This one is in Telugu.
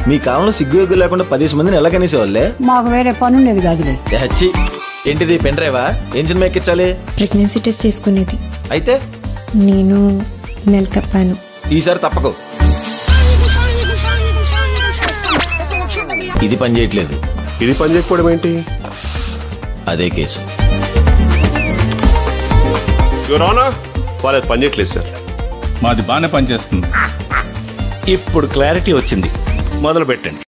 మీ కాలంలో సిగ్గు ఎగ్గు లేకుండా పదిహేను మందిని ఎలా కనేసేవాళ్ళే మాకు వేరే పని ఉండేది కాదులే హచ్చి ఏంటిది పెన్ డ్రైవా ఏం సినిమా ఎక్కించాలి ప్రెగ్నెన్సీ టెస్ట్ చేసుకునేది అయితే నేను నెల తప్పాను ఈసారి తప్పకు ఇది పని చేయట్లేదు ఇది పని చేయకపోవడం ఏంటి అదే కేసు యువరానా వాళ్ళది పని చేయట్లేదు సార్ మాది బాగానే పనిచేస్తుంది ఇప్పుడు క్లారిటీ వచ్చింది మొదలు పెట్టండి